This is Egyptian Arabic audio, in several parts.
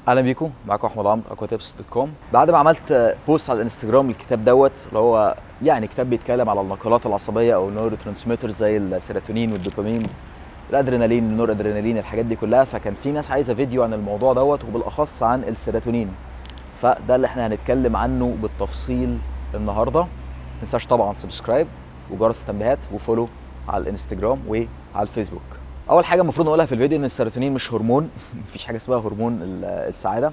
اهلا بيكم معاكم احمد عمرو اكواتيبس دوت كوم بعد ما عملت بوست على الانستجرام الكتاب دوت اللي هو يعني كتاب بيتكلم على النقلات العصبيه او النيورو ترانسميتر زي السيروتونين والدوبامين الادرينالين النور ادرينالين الحاجات دي كلها فكان في ناس عايزه فيديو عن الموضوع دوت وبالاخص عن السيروتونين فده اللي احنا هنتكلم عنه بالتفصيل النهارده ما تنساش طبعا سبسكرايب وجرس التنبيهات وفولو على الانستجرام وعلى الفيسبوك اول حاجه المفروض نقولها في الفيديو ان السيروتونين مش هرمون مفيش حاجه اسمها هرمون ال- السعاده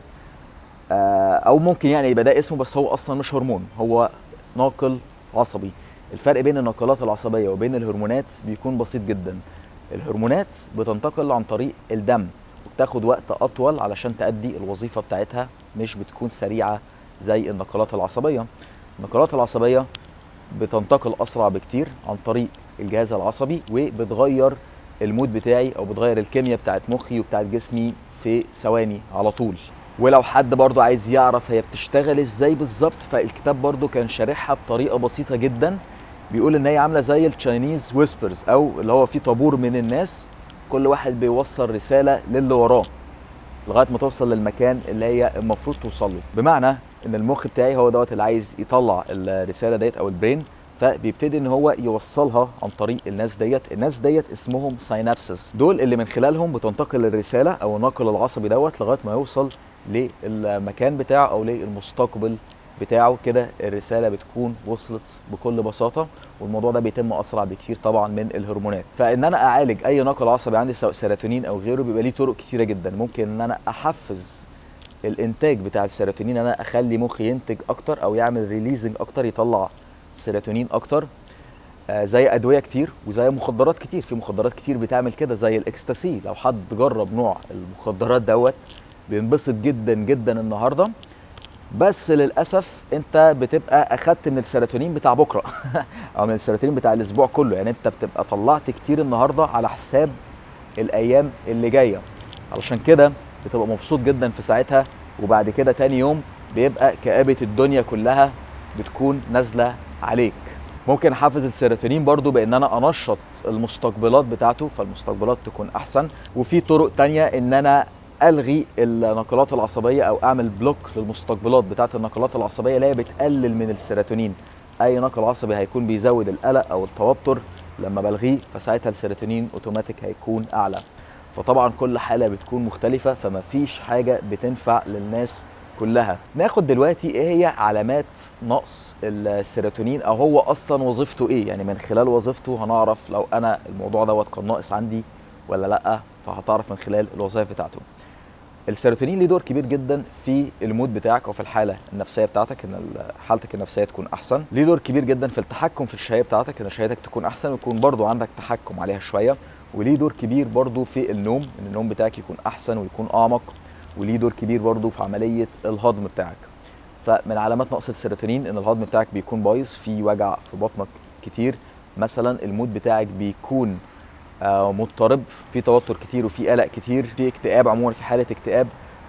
آه، او ممكن يعني يبقى ده اسمه بس هو اصلا مش هرمون هو ناقل عصبي الفرق بين الناقلات العصبيه وبين الهرمونات بيكون بسيط جدا الهرمونات بتنتقل عن طريق الدم وبتاخد وقت اطول علشان تأدي الوظيفه بتاعتها مش بتكون سريعه زي النقلات العصبيه النقلات العصبيه بتنتقل اسرع بكتير عن طريق الجهاز العصبي وبتغير المود بتاعي او بتغير الكيمياء بتاعت مخي وبتاعت جسمي في ثواني على طول ولو حد برضو عايز يعرف هي بتشتغل ازاي بالظبط فالكتاب برضو كان شارحها بطريقه بسيطه جدا بيقول ان هي عامله زي التشاينيز ويسبرز او اللي هو في طابور من الناس كل واحد بيوصل رساله للي وراه لغايه ما توصل للمكان اللي هي المفروض توصل له بمعنى ان المخ بتاعي هو دوت اللي عايز يطلع الرساله ديت او البرين فبيبتدي ان هو يوصلها عن طريق الناس ديت الناس ديت اسمهم ساينابسس دول اللي من خلالهم بتنتقل الرساله او الناقل العصبي دوت لغايه ما يوصل للمكان بتاعه او للمستقبل بتاعه كده الرساله بتكون وصلت بكل بساطه والموضوع ده بيتم اسرع بكتير طبعا من الهرمونات فان انا اعالج اي نقل عصبي عندي سواء سيروتونين او غيره بيبقى ليه طرق كتيره جدا ممكن ان انا احفز الانتاج بتاع السيروتونين انا اخلي مخي ينتج اكتر او يعمل ريليزنج اكتر يطلع سيروتونين اكتر آه زي ادويه كتير وزي مخدرات كتير في مخدرات كتير بتعمل كده زي الاكستاسي لو حد جرب نوع المخدرات دوت بينبسط جدا جدا النهارده بس للاسف انت بتبقى اخدت من السيروتونين بتاع بكره او من السيروتونين بتاع الاسبوع كله يعني انت بتبقى طلعت كتير النهارده على حساب الايام اللي جايه علشان كده بتبقى مبسوط جدا في ساعتها وبعد كده تاني يوم بيبقى كآبة الدنيا كلها بتكون نازلة عليك ممكن احفز السيروتونين برضو بان انا انشط المستقبلات بتاعته فالمستقبلات تكون احسن وفي طرق تانية ان انا الغي النقلات العصبيه او اعمل بلوك للمستقبلات بتاعه النقلات العصبيه اللي هي بتقلل من السيروتونين اي نقل عصبي هيكون بيزود القلق او التوتر لما بلغيه فساعتها السيروتونين اوتوماتيك هيكون اعلى فطبعا كل حاله بتكون مختلفه فما فيش حاجه بتنفع للناس كلها ناخد دلوقتي ايه هي علامات نقص السيروتونين او هو اصلا وظيفته ايه يعني من خلال وظيفته هنعرف لو انا الموضوع دوت كان ناقص عندي ولا لا فهتعرف من خلال الوظائف بتاعته السيروتونين ليه دور كبير جدا في المود بتاعك او في الحاله النفسيه بتاعتك ان حالتك النفسيه تكون احسن ليه دور كبير جدا في التحكم في الشهيه بتاعتك ان شهيتك تكون احسن ويكون برضو عندك تحكم عليها شويه وليه دور كبير برضو في النوم ان النوم بتاعك يكون احسن ويكون اعمق وليه دور كبير برضو في عمليه الهضم بتاعك فمن علامات نقص السيروتونين ان الهضم بتاعك بيكون بايظ في وجع في بطنك كتير مثلا المود بتاعك بيكون آه مضطرب في توتر كتير وفي قلق كتير في اكتئاب عموما في حاله اكتئاب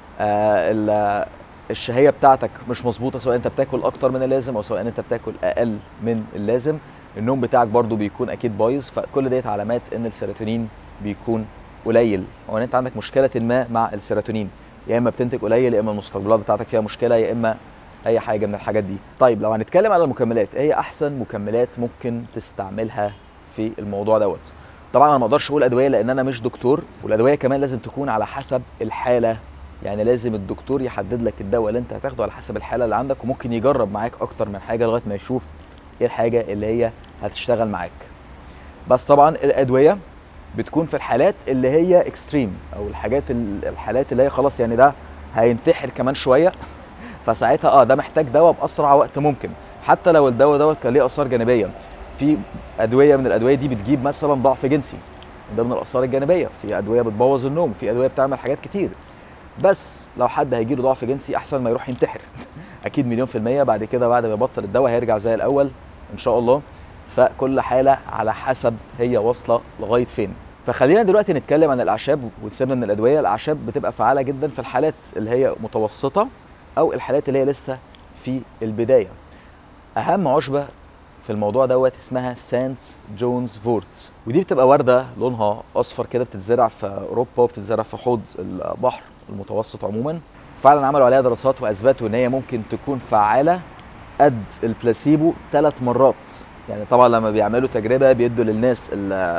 آه الشهيه بتاعتك مش مظبوطه سواء انت بتاكل اكتر من اللازم او سواء انت بتاكل اقل من اللازم النوم بتاعك برضو بيكون اكيد بايظ فكل ديت علامات ان السيروتونين بيكون قليل او ان انت عندك مشكله ما مع السيروتونين يا اما بتنتج قليل يا اما المستقبلات بتاعتك فيها مشكله يا اما اي حاجه من الحاجات دي طيب لو هنتكلم على المكملات ايه هي احسن مكملات ممكن تستعملها في الموضوع دوت طبعا انا ما اقدرش اقول ادويه لان انا مش دكتور والادويه كمان لازم تكون على حسب الحاله يعني لازم الدكتور يحدد لك الدواء اللي انت هتاخده على حسب الحاله اللي عندك وممكن يجرب معاك اكتر من حاجه لغايه ما يشوف ايه الحاجه اللي هي هتشتغل معاك بس طبعا الادويه بتكون في الحالات اللي هي اكستريم او الحاجات الحالات اللي هي خلاص يعني ده هينتحر كمان شويه فساعتها اه ده محتاج دواء باسرع وقت ممكن حتى لو الدواء دوت كان ليه اثار جانبيه في ادويه من الادويه دي بتجيب مثلا ضعف جنسي ده من الاثار الجانبيه في ادويه بتبوظ النوم في ادويه بتعمل حاجات كتير بس لو حد هيجي له ضعف جنسي احسن ما يروح ينتحر اكيد مليون في الميه بعد كده بعد ما يبطل الدواء هيرجع زي الاول ان شاء الله فكل حاله على حسب هي واصله لغايه فين فخلينا دلوقتي نتكلم عن الاعشاب وتسيبنا من الادويه الاعشاب بتبقى فعاله جدا في الحالات اللي هي متوسطه او الحالات اللي هي لسه في البدايه اهم عشبه في الموضوع دوت اسمها سانت جونز فورت ودي بتبقى ورده لونها اصفر كده بتتزرع في اوروبا وبتتزرع في حوض البحر المتوسط عموما ف وفعلا عملوا عليها دراسات واثبتوا ان هي ممكن تكون فعاله قد البلاسيبو ثلاث مرات يعني طبعا لما بيعملوا تجربه بيدوا للناس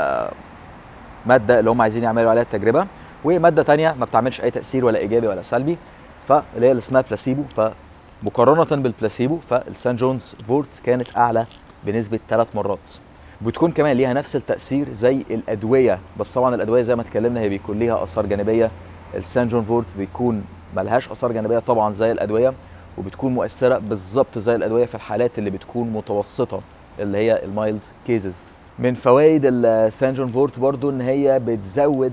الماده اللي هم عايزين يعملوا عليها التجربه وماده تانية ما بتعملش اي تاثير ولا ايجابي ولا سلبي فاللي هي اللي اسمها بلاسيبو فمقارنه بالبلاسيبو فالسان جونز فورت كانت اعلى بنسبه ثلاث مرات بتكون كمان ليها نفس التاثير زي الادويه بس طبعا الادويه زي ما اتكلمنا هي بيكون ليها اثار جانبيه السان جون فورت بيكون ملهاش اثار جانبيه طبعا زي الادويه وبتكون مؤثره بالظبط زي الادويه في الحالات اللي بتكون متوسطه اللي هي المايلد كيزز من فوائد السان جون فورت برضو ان هي بتزود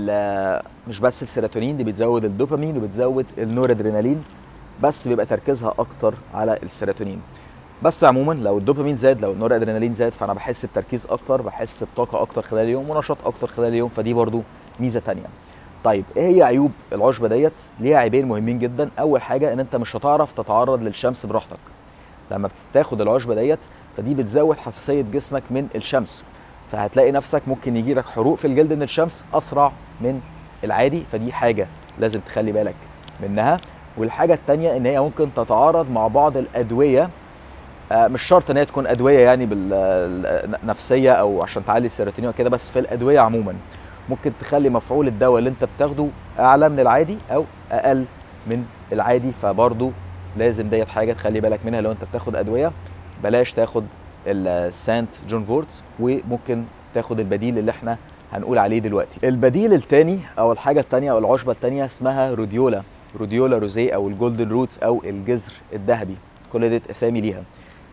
مش بس السيروتونين دي بتزود الدوبامين وبتزود النورادرينالين بس بيبقى تركيزها اكتر على السيروتونين بس عموما لو الدوبامين زاد لو النور ادرينالين زاد فانا بحس بتركيز اكتر بحس بطاقه اكتر خلال اليوم ونشاط اكتر خلال اليوم فدي برضو ميزه تانية طيب ايه هي عيوب العشبه ديت ليها عيبين مهمين جدا اول حاجه ان انت مش هتعرف تتعرض للشمس براحتك لما بتاخد العشبه ديت فدي بتزود حساسيه جسمك من الشمس فهتلاقي نفسك ممكن يجي لك حروق في الجلد من الشمس اسرع من العادي فدي حاجه لازم تخلي بالك منها والحاجه الثانيه ان هي ممكن تتعارض مع بعض الادويه مش شرط ان هي تكون ادويه يعني بالنفسيه او عشان تعلي السيروتونين وكده بس في الادويه عموما ممكن تخلي مفعول الدواء اللي انت بتاخده اعلى من العادي او اقل من العادي فبرضه لازم ديت حاجه تخلي بالك منها لو انت بتاخد ادويه بلاش تاخد السانت جون فورت وممكن تاخد البديل اللي احنا هنقول عليه دلوقتي البديل الثاني او الحاجه الثانيه او العشبه الثانيه اسمها روديولا روديولا روزيه او الجولدن روت او الجذر الذهبي كل ديت اسامي ليها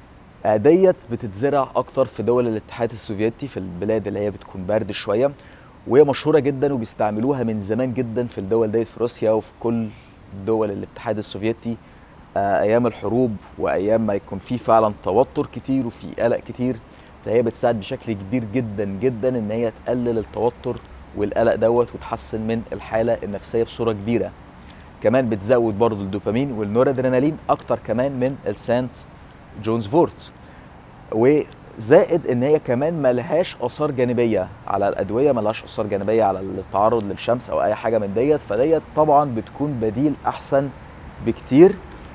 ديت بتتزرع اكتر في دول الاتحاد السوفيتي في البلاد اللي هي بتكون برد شويه وهي مشهوره جدا وبيستعملوها من زمان جدا في الدول ديت في روسيا وفي كل دول الاتحاد السوفيتي ايام الحروب وايام ما يكون في فعلا توتر كتير وفي قلق كتير فهي بتساعد بشكل كبير جدا جدا ان هي تقلل التوتر والقلق دوت وتحسن من الحاله النفسيه بصوره كبيره كمان بتزود برضو الدوبامين والنورادرينالين اكتر كمان من السانت جونز فورت وزائد ان هي كمان ملهاش اثار جانبيه على الادويه ملهاش اثار جانبيه على التعرض للشمس او اي حاجه من ديت فديت طبعا بتكون بديل احسن بكتير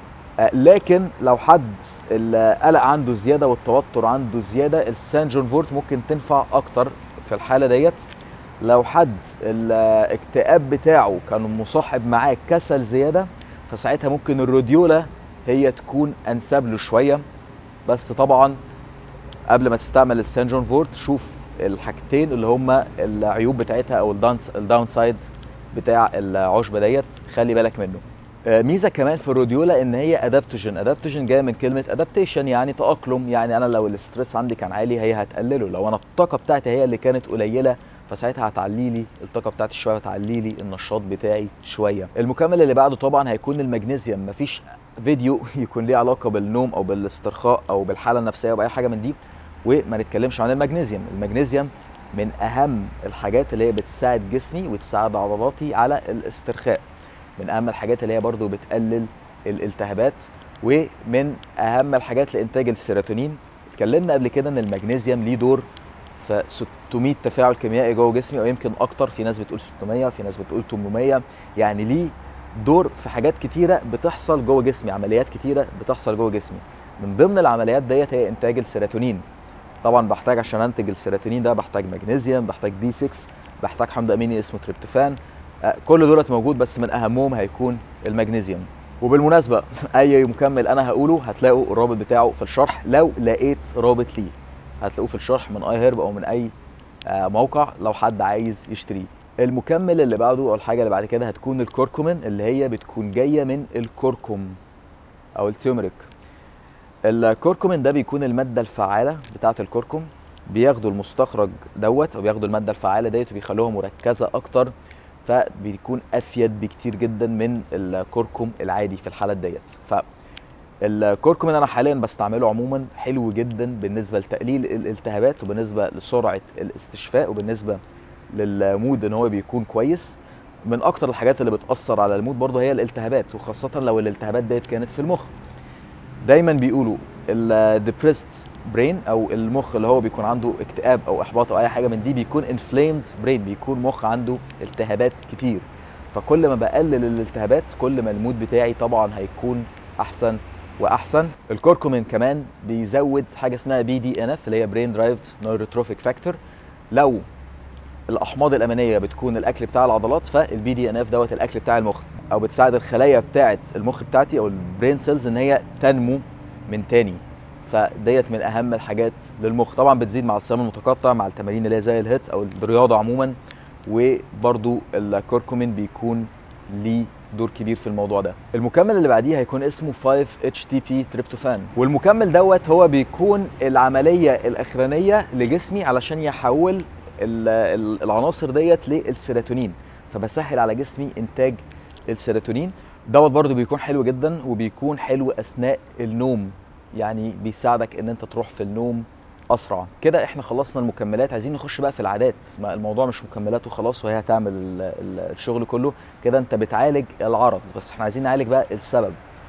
لكن لو حد القلق عنده زياده والتوتر عنده زياده السان جون فورت ممكن تنفع اكتر في الحاله ديت لو حد الاكتئاب بتاعه كان مصاحب معاه كسل زياده فساعتها ممكن الروديولا هي تكون انسب له شويه بس طبعا قبل ما تستعمل السان جون فورت شوف الحاجتين اللي هما العيوب بتاعتها او الداون سايد بتاع العشبه ديت خلي بالك منه ميزه كمان في الروديولا ان هي ادابتوجين ادابتوجين جايه من كلمه ادابتيشن يعني تاقلم يعني انا لو الاسترس عندي كان عالي هي هتقلله لو انا الطاقه بتاعتي هي اللي كانت قليله فساعتها هتعلي لي الطاقه بتاعتي شويه وتعلي لي النشاط بتاعي شويه المكمل اللي بعده طبعا هيكون المغنيسيوم مفيش فيديو يكون ليه علاقه بالنوم او بالاسترخاء او بالحاله النفسيه او باي حاجه من دي وما نتكلمش عن المغنيسيوم المغنيسيوم من اهم الحاجات اللي هي بتساعد جسمي وتساعد عضلاتي على الاسترخاء من اهم الحاجات اللي هي برضو بتقلل الالتهابات ومن اهم الحاجات لانتاج السيروتونين اتكلمنا قبل كده ان المغنيسيوم ليه دور في 600 تفاعل كيميائي جوه جسمي او يمكن اكتر في ناس بتقول 600 في ناس بتقول 800 يعني ليه دور في حاجات كتيره بتحصل جوه جسمي عمليات كتيره بتحصل جوه جسمي من ضمن العمليات ديت هي انتاج السيروتونين طبعا بحتاج عشان انتج السيروتونين ده بحتاج مغنيسيوم بحتاج بي 6 بحتاج حمض اميني اسمه تريبتوفان كل دولت موجود بس من اهمهم هيكون المغنيسيوم وبالمناسبه اي مكمل انا هقوله هتلاقوا الرابط بتاعه في الشرح لو لقيت رابط ليه هتلاقوه في الشرح من اي هيرب او من اي موقع لو حد عايز يشتريه المكمل اللي بعده او الحاجه اللي بعد كده هتكون الكركمين اللي هي بتكون جايه من الكركم او التيومريك الكركمين ده بيكون الماده الفعاله بتاعه الكركم بياخدوا المستخرج دوت او بياخدوا الماده الفعاله ديت وبيخلوها مركزه اكتر فبيكون افيد بكتير جدا من الكركم العادي في الحالات ديت فالكركم اللي انا حاليا بستعمله عموما حلو جدا بالنسبه لتقليل الالتهابات وبالنسبه لسرعه الاستشفاء وبالنسبه للمود ان هو بيكون كويس من اكتر الحاجات اللي بتاثر على المود برضه هي الالتهابات وخاصه لو الالتهابات ديت كانت في المخ دايما بيقولوا الديبريست برين او المخ اللي هو بيكون عنده اكتئاب او احباط او اي حاجه من دي بيكون انفليمد برين بيكون مخ عنده التهابات كتير فكل ما بقلل الالتهابات كل ما المود بتاعي طبعا هيكون احسن واحسن الكوركومين كمان بيزود حاجه اسمها بي دي ان اف اللي هي برين درايفد نيوروتروفيك فاكتور لو الاحماض الامينيه بتكون الاكل بتاع العضلات فالبي دي ان اف دوت الاكل بتاع المخ او بتساعد الخلايا بتاعه المخ بتاعتي او البرين سيلز ان هي تنمو من تاني فديت من اهم الحاجات للمخ طبعا بتزيد مع الصيام المتقطع مع التمارين اللي هي زي الهيت او الرياضه عموما وبرضو الكوركومين بيكون ليه دور كبير في الموضوع ده المكمل اللي بعديه هيكون اسمه 5 اتش تي بي تريبتوفان والمكمل دوت هو بيكون العمليه الاخرانيه لجسمي علشان يحول العناصر ديت للسيروتونين فبسهل على جسمي انتاج السيروتونين دوت برضو بيكون حلو جدا وبيكون حلو اثناء النوم يعني بيساعدك ان انت تروح في النوم اسرع كده احنا خلصنا المكملات عايزين نخش بقى في العادات ما الموضوع مش مكملات وخلاص وهي هتعمل الشغل كله كده انت بتعالج العرض بس احنا عايزين نعالج بقى السبب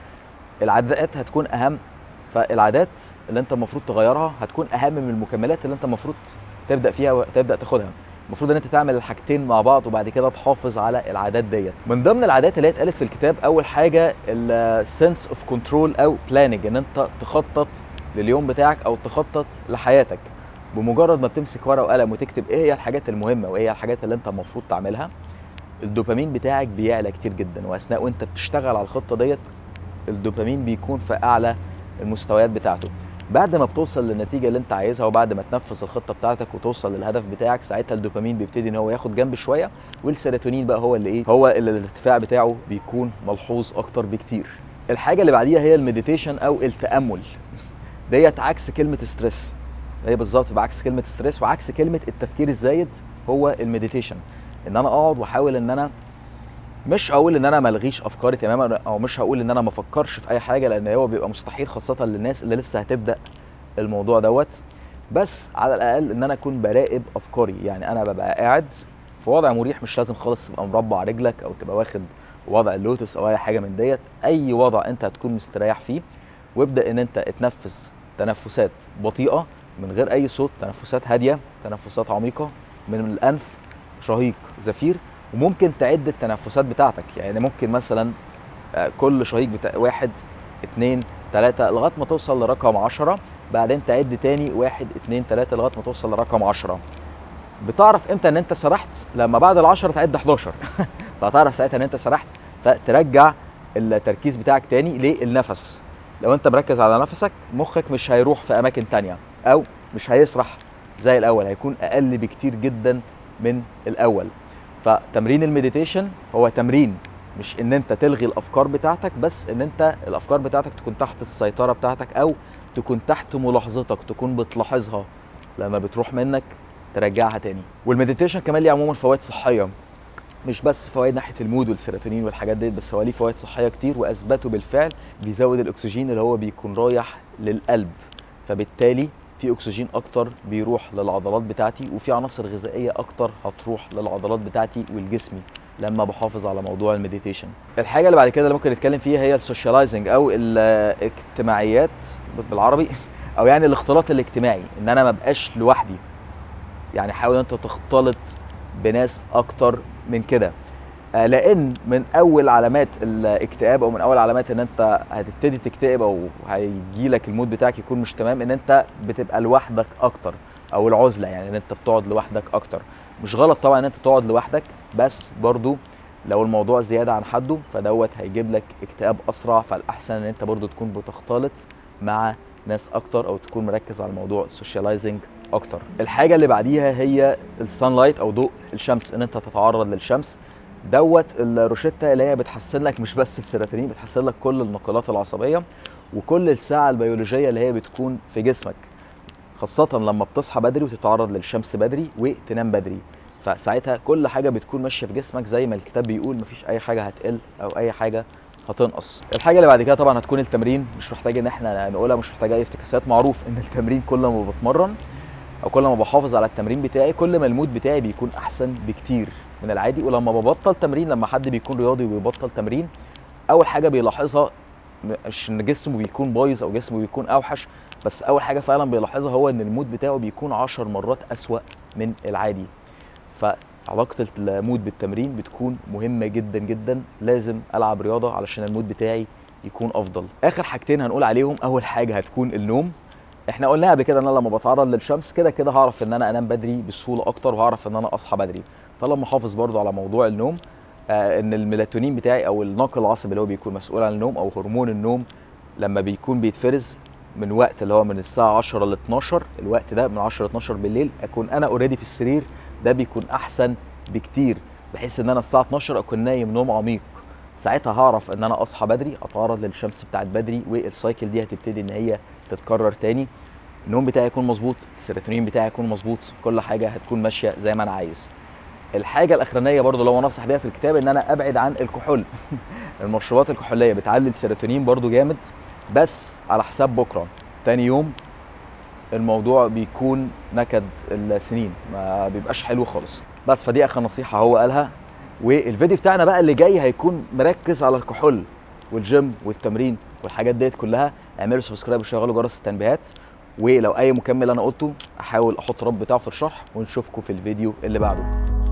العادات هتكون اهم فالعادات اللي انت المفروض تغيرها هتكون اهم من المكملات اللي انت المفروض تبدا فيها وتبدا تاخدها المفروض ان انت تعمل الحاجتين مع بعض وبعد كده تحافظ على العادات ديت من ضمن العادات اللي هي اتقالت في الكتاب اول حاجه السنس اوف كنترول او بلاننج ان انت تخطط لليوم بتاعك او تخطط لحياتك بمجرد ما بتمسك ورقه وقلم وتكتب ايه هي الحاجات المهمه وايه هي الحاجات اللي انت المفروض تعملها الدوبامين بتاعك بيعلى كتير جدا واثناء وانت بتشتغل على الخطه ديت الدوبامين بيكون في اعلى المستويات بتاعته بعد ما بتوصل للنتيجه اللي انت عايزها وبعد ما تنفذ الخطه بتاعتك وتوصل للهدف بتاعك ساعتها الدوبامين بيبتدي ان هو ياخد جنب شويه والسيروتونين بقى هو اللي ايه هو اللي الارتفاع بتاعه بيكون ملحوظ اكتر بكتير الحاجه اللي بعديها هي المديتيشن او التامل ديت عكس كلمه ستريس هي بالظبط بعكس كلمه ستريس وعكس كلمه التفكير الزايد هو المديتيشن ان انا اقعد واحاول ان انا مش هقول ان انا ملغيش افكاري تماما او مش هقول ان انا ما افكرش في اي حاجه لان هو بيبقى مستحيل خاصه للناس اللي لسه هتبدا الموضوع دوت بس على الاقل ان انا اكون براقب افكاري يعني انا ببقى قاعد في وضع مريح مش لازم خالص تبقى مربع رجلك او تبقى واخد وضع اللوتس او اي حاجه من ديت اي وضع انت هتكون مستريح فيه وابدا ان انت اتنفس تنفسات بطيئه من غير اي صوت تنفسات هاديه تنفسات عميقه من الانف شهيق زفير وممكن تعد التنفسات بتاعتك يعني ممكن مثلا كل شهيق بتاع واحد اتنين تلاتة لغاية ما توصل لرقم عشرة بعدين تعد تاني واحد اتنين تلاتة لغاية ما توصل لرقم عشرة بتعرف امتى ان انت سرحت لما بعد العشرة تعد 11 فهتعرف ساعتها ان انت سرحت فترجع التركيز بتاعك تاني للنفس لو انت مركز على نفسك مخك مش هيروح في اماكن تانية او مش هيسرح زي الاول هيكون اقل بكتير جدا من الاول فتمرين المديتيشن هو تمرين مش ان انت تلغي الافكار بتاعتك بس ان انت الافكار بتاعتك تكون تحت السيطره بتاعتك او تكون تحت ملاحظتك تكون بتلاحظها لما بتروح منك ترجعها تاني والمديتيشن كمان ليه عموما فوائد صحيه مش بس فوائد ناحيه المود والسيروتونين والحاجات ديت بس هو ليه فوائد صحيه كتير واثبتوا بالفعل بيزود الاكسجين اللي هو بيكون رايح للقلب فبالتالي في اكسجين اكتر بيروح للعضلات بتاعتي وفي عناصر غذائيه اكتر هتروح للعضلات بتاعتي ولجسمي لما بحافظ على موضوع المديتيشن الحاجه اللي بعد كده اللي ممكن نتكلم فيها هي السوشياليزنج او الاجتماعيات بالعربي او يعني الاختلاط الاجتماعي ان انا ما بقاش لوحدي يعني حاول انت تختلط بناس اكتر من كده لان من اول علامات الاكتئاب او من اول علامات ان انت هتبتدي تكتئب او هيجي لك المود بتاعك يكون مش تمام ان انت بتبقى لوحدك اكتر او العزله يعني ان انت بتقعد لوحدك اكتر مش غلط طبعا ان انت تقعد لوحدك بس برضو لو الموضوع زياده عن حده فدوت هيجيب لك اكتئاب اسرع فالاحسن ان انت برضو تكون بتختلط مع ناس اكتر او تكون مركز على الموضوع السوشياليزنج اكتر الحاجه اللي بعديها هي السان لايت او ضوء الشمس ان انت تتعرض للشمس دوت الروشتة اللي هي بتحسن لك مش بس السيروتونين بتحسن لك كل النقلات العصبيه وكل الساعه البيولوجيه اللي هي بتكون في جسمك خاصة لما بتصحى بدري وتتعرض للشمس بدري وتنام بدري فساعتها كل حاجة بتكون ماشية في جسمك زي ما الكتاب بيقول مفيش أي حاجة هتقل أو أي حاجة هتنقص الحاجة اللي بعد كده طبعا هتكون التمرين مش محتاج إن احنا نقولها مش محتاج أي افتكاسات معروف إن التمرين كل ما بتمرن أو كل ما بحافظ على التمرين بتاعي كل ما المود بتاعي بيكون أحسن بكتير من العادي ولما ببطل تمرين لما حد بيكون رياضي وبيبطل تمرين أول حاجة بيلاحظها مش إن جسمه بيكون بايظ أو جسمه بيكون أوحش بس اول حاجه فعلا بيلاحظها هو ان المود بتاعه بيكون عشر مرات اسوا من العادي علاقه المود بالتمرين بتكون مهمه جدا جدا لازم العب رياضه علشان المود بتاعي يكون افضل اخر حاجتين هنقول عليهم اول حاجه هتكون النوم احنا قلنا قبل كده ان انا لما بتعرض للشمس كده كده هعرف ان انا انام بدري بسهوله اكتر وهعرف ان انا اصحى بدري فلما احافظ برضو على موضوع النوم آه ان الميلاتونين بتاعي او الناقل العصبي اللي هو بيكون مسؤول عن النوم او هرمون النوم لما بيكون بيتفرز من وقت اللي هو من الساعه 10 ل 12 الوقت ده من 10 ل 12 بالليل اكون انا اوريدي في السرير ده بيكون احسن بكتير بحيث ان انا الساعه 12 اكون نايم نوم عميق ساعتها هعرف ان انا اصحى بدري اتعرض للشمس بتاعت بدري والسايكل دي هتبتدي ان هي تتكرر تاني النوم بتاعي يكون مظبوط السيروتونين بتاعي يكون مظبوط كل حاجه هتكون ماشيه زي ما انا عايز الحاجه الاخرانيه برضو لو انصح بيها في الكتاب ان انا ابعد عن الكحول المشروبات الكحوليه بتعلي السيروتونين برضو جامد بس على حساب بكره تاني يوم الموضوع بيكون نكد السنين ما بيبقاش حلو خالص بس فدي اخر نصيحه هو قالها والفيديو بتاعنا بقى اللي جاي هيكون مركز على الكحول والجيم والتمرين والحاجات ديت كلها اعملوا سبسكرايب وشغلوا جرس التنبيهات ولو اي مكمل انا قلته احاول احط رابط بتاعه في الشرح ونشوفكم في الفيديو اللي بعده